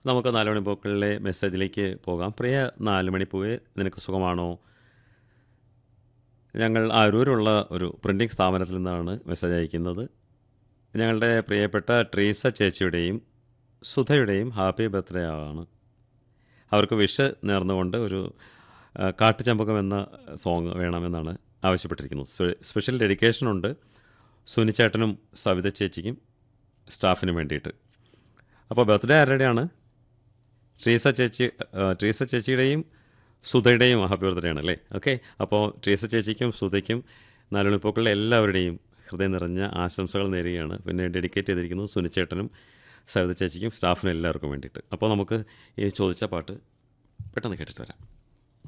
നമുക്ക് നാലുമണിപ്പൂക്കളിലെ മെസ്സേജിലേക്ക് പോകാം പ്രിയ നാലുമണിപ്പൂവെ നിനക്ക് സുഖമാണോ ഞങ്ങൾ അരൂരുള്ള ഒരു പ്രിൻറ്റിംഗ് സ്ഥാപനത്തിൽ നിന്നാണ് മെസ്സേജ് അയക്കുന്നത് ഞങ്ങളുടെ പ്രിയപ്പെട്ട ട്രീസ ചേച്ചിയുടെയും സുധയുടെയും ഹാപ്പി ബർത്ത്ഡേ ആണ് അവർക്ക് വിഷ് നേർന്നുകൊണ്ട് ഒരു ആ, കാട്ടുചമ്പകം എന്ന സോങ് വേണമെന്നാണ് ആവശ്യപ്പെട്ടിരിക്കുന്നത് സ്പെ- സ്പെഷ്യൽ ഡെഡിക്കേഷനുണ്ട് സുനിച്ചേട്ടനും സവിത ചേച്ചിക്കും സ്റ്റാഫിനും വേണ്ടിയിട്ട് അപ്പോൾ ബർത്ത്ഡേ ആരുടെയാണ് ട്രീസ ചേച്ചി ആ, ട്രീസ ചേച്ചിയുടെയും സുധയുടെയും ഹാപ്പി ബർത്ത്ഡേ ആണ് അല്ലേ ഓക്കെ അപ്പോൾ ട്രീസ ചേച്ചിക്കും സുധയ്ക്കും നാലുമണിപ്പൂക്കളിലെ എല്ലാവരുടെയും ഹൃദയം നിറഞ്ഞ ആശംസകൾ നേരുകയാണ് പിന്നെ ഡെഡിക്കേറ്റ് ചെയ്തിരിക്കുന്നത് സുനിച്ചേട്ടനും സവിത ചേച്ചിക്കും സ്റ്റാഫിനും എല്ലാവർക്കും വേണ്ടിയിട്ട് അപ്പോൾ നമുക്ക് ഈ ചോദിച്ച പാട്ട് പെട്ടെന്ന് കേട്ടിട്ട് വരാം